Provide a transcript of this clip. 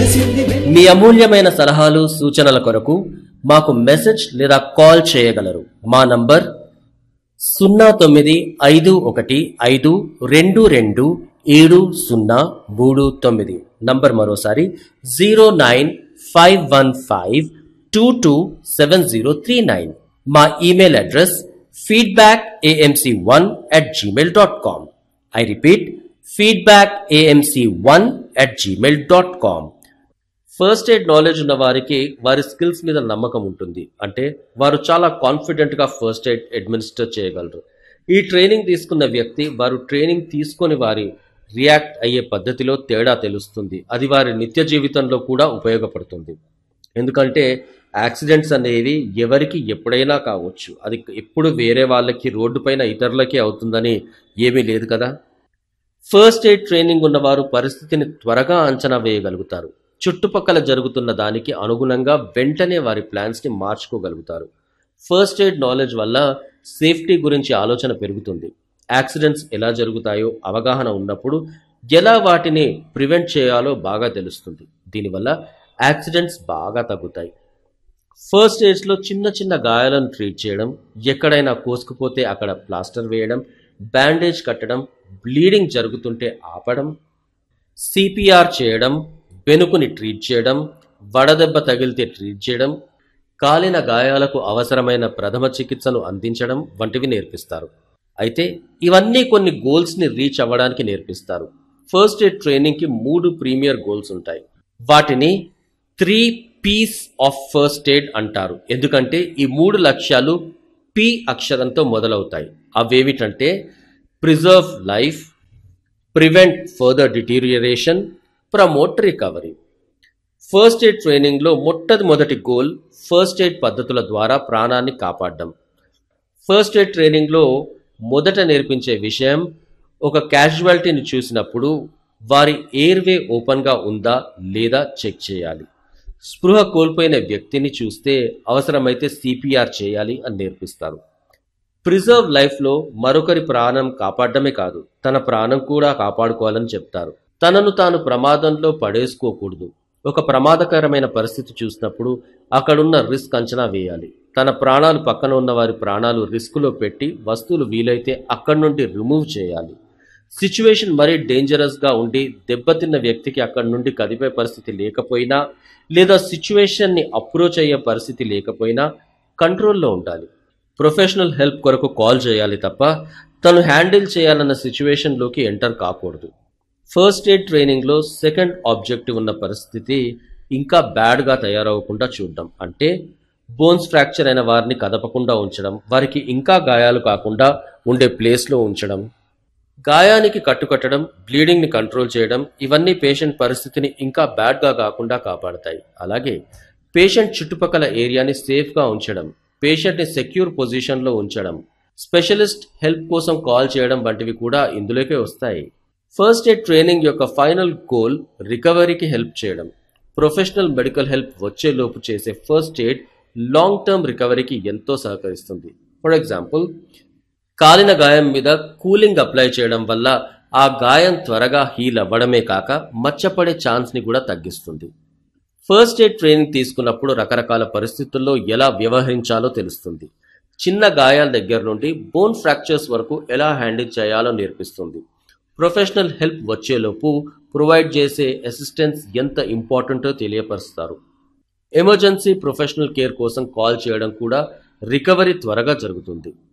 తెలిసింది మీ అమూల్యమైన సలహాలు సూచనల కొరకు మాకు మెసేజ్ లేదా కాల్ చేయగలరు మా నంబర్ సున్నా తొమ్మిది ఐదు ఒకటి ఐదు రెండు రెండు ఏడు సున్నా మూడు తొమ్మిది నంబర్ మరోసారి zero nine five one five two two seven zero three nine మా email address feedback AMC one at Gmail dot com I repeat feedback AMC one at Gmail dot com first aid knowledge ఉన్న వారికి వారి skills మీద నమ్మకం ఉంటుంది అంటే వారు చాలా కాన్ఫిడెంట్ గా ఫస్ట్ ఎయిడ్ అడ్మినిస్టర్ చేయగలరు ఈ ట్రైనింగ్ తీసుకున్న వ్యక్తి వారు ట్రైనింగ్ తీసుకొని వారి రియాక్ట్ అయ్యే పద్ధతిలో తేడా తెలుస్తుంది అది వారి నిత్య జీవితంలో కూడా ఉపయోగపడుతుంది ఎందుకంటే యాక్సిడెంట్స్ అనేవి ఎవరికి ఎప్పుడైనా కావచ్చు అది ఎప్పుడు వేరే వాళ్ళకి రోడ్డు పైన ఇతరులకి అవుతుందని ఏమీ లేదు కదా ఫస్ట్ ఎయిడ్ ట్రైనింగ్ ఉన్నవారు పరిస్థితిని త్వరగా అంచనా వేయగలుగుతారు చుట్టుపక్కల జరుగుతున్న దానికి అనుగుణంగా వెంటనే వారి ప్లాన్స్ని మార్చుకోగలుగుతారు ఫస్ట్ ఎయిడ్ నాలెడ్జ్ వల్ల సేఫ్టీ గురించి ఆలోచన పెరుగుతుంది యాక్సిడెంట్స్ ఎలా జరుగుతాయో అవగాహన ఉన్నప్పుడు ఎలా వాటిని ప్రివెంట్ చేయాలో బాగా తెలుస్తుంది దీనివల్ల యాక్సిడెంట్స్ బాగా తగ్గుతాయి ఫస్ట్ ఎయిడ్స్లో చిన్న చిన్న గాయాలను ట్రీట్ చేయడం ఎక్కడైనా కోసుకుపోతే అక్కడ ప్లాస్టర్ వేయడం బ్యాండేజ్ కట్టడం బ్లీడింగ్ జరుగుతుంటే ఆపడం సిపిఆర్ చేయడం వెనుకుని ట్రీట్ చేయడం వడదెబ్బ తగిలితే ట్రీట్ చేయడం కాలిన గాయాలకు అవసరమైన ప్రథమ చికిత్సను అందించడం వంటివి నేర్పిస్తారు అయితే ఇవన్నీ కొన్ని గోల్స్ని రీచ్ అవ్వడానికి నేర్పిస్తారు ఫస్ట్ ఎయిడ్ ట్రైనింగ్కి మూడు ప్రీమియర్ గోల్స్ ఉంటాయి వాటిని three P's of first aid అంటారు ఎందుకంటే ఈ మూడు లక్ష్యాలు పి అక్షరంతో మొదలవుతాయి అవేమిటంటే preserve life prevent further deterioration promote recovery first aid ట్రైనింగ్లో మొట్టమొదటి గోల్ ఫస్ట్ ఎయిడ్ పద్ధతుల ద్వారా ప్రాణాన్ని కాపాడడం ఫస్ట్ ఎయిడ్ ట్రైనింగ్లో మొదట నేర్పించే విషయం ఒక క్యాజువాలిటీని చూసినప్పుడు వారి ఎయిర్వే ఓపెన్గా ఉందా లేదా చెక్ చేయాలి స్పృహ కోల్పోయిన వ్యక్తిని చూస్తే అవసరమైతే సిపిఆర్ చేయాలి అని నేర్పిస్తారు ప్రిజర్వ్ లైఫ్లో మరొకరి ప్రాణం కాపాడమే కాదు తన ప్రాణం కూడా కాపాడుకోవాలని చెప్తారు తనను తాను ప్రమాదంలో పడేసుకోకూడదు ఒక ప్రమాదకరమైన పరిస్థితి చూసినప్పుడు అక్కడున్న రిస్క్ అంచనా వేయాలి తన ప్రాణాలు పక్కన ఉన్న వారి ప్రాణాలు రిస్కులో పెట్టి వస్తువులు వీలైతే అక్కడి నుండి రిమూవ్ చేయాలి సిచ్యువేషన్ మరీ డేంజరస్గా ఉండి దెబ్బతిన్న వ్యక్తికి అక్కడి నుండి కదిపే పరిస్థితి లేకపోయినా లేదా సిచ్యువేషన్ని అప్రోచ్ అయ్యే పరిస్థితి లేకపోయినా కంట్రోల్లో ఉండాలి ప్రొఫెషనల్ హెల్ప్ కొరకు కాల్ చేయాలి తప్ప తను హ్యాండిల్ చేయాలన్న సిచ్యువేషన్లోకి ఎంటర్ కాకూడదు ఫస్ట్ ఎయిడ్ ట్రైనింగ్లో సెకండ్ ఆబ్జెక్టివ్ ఉన్న పరిస్థితి ఇంకా బ్యాడ్గా తయారవకుండా చూడడం అంటే బోన్స్ ఫ్రాక్చర్ అయిన వారిని కదపకుండా ఉంచడం వారికి ఇంకా గాయాలు కాకుండా ఉండే ప్లేస్లో ఉంచడం గాయానికి కట్టుకట్టడం బ్లీడింగ్ని కంట్రోల్ చేయడం ఇవన్నీ పేషెంట్ పరిస్థితిని ఇంకా బ్యాడ్గా కాకుండా కాపాడతాయి అలాగే పేషెంట్ చుట్టుపక్కల ఏరియాని సేఫ్గా ఉంచడం పేషెంట్ని సెక్యూర్ పొజిషన్లో ఉంచడం స్పెషలిస్ట్ హెల్ప్ కోసం కాల్ చేయడం వంటివి కూడా ఇందులోకే వస్తాయి ఫస్ట్ ఎయిడ్ ట్రైనింగ్ యొక్క ఫైనల్ గోల్ రికవరీకి హెల్ప్ చేయడం ప్రొఫెషనల్ మెడికల్ హెల్ప్ వచ్చేలోపు చేసే ఫస్ట్ ఎయిడ్ లాంగ్ టర్మ్ రికవరీకి ఎంతో సహకరిస్తుంది ఫర్ ఎగ్జాంపుల్ కాలిన గాయం మీద కూలింగ్ అప్లై చేయడం వల్ల ఆ గాయం త్వరగా హీల్ అవ్వడమే కాక మచ్చపడే ఛాన్స్ని కూడా తగ్గిస్తుంది ఫస్ట్ ఎయిడ్ ట్రైనింగ్ తీసుకున్నప్పుడు రకరకాల పరిస్థితుల్లో ఎలా వ్యవహరించాలో తెలుస్తుంది చిన్న గాయాల దగ్గర నుండి బోన్ ఫ్రాక్చర్స్ వరకు ఎలా హ్యాండిల్ చేయాలో నేర్పిస్తుంది ప్రొఫెషనల్ హెల్ప్ వచ్చేలోపు ప్రొవైడ్ చేసే అసిస్టెన్స్ ఎంత ఇంపార్టెంటో తెలియపరుస్తారు ఎమర్జెన్సీ ప్రొఫెషనల్ కేర్ కోసం కాల్ చేయడం కూడా రికవరీ త్వరగా జరుగుతుంది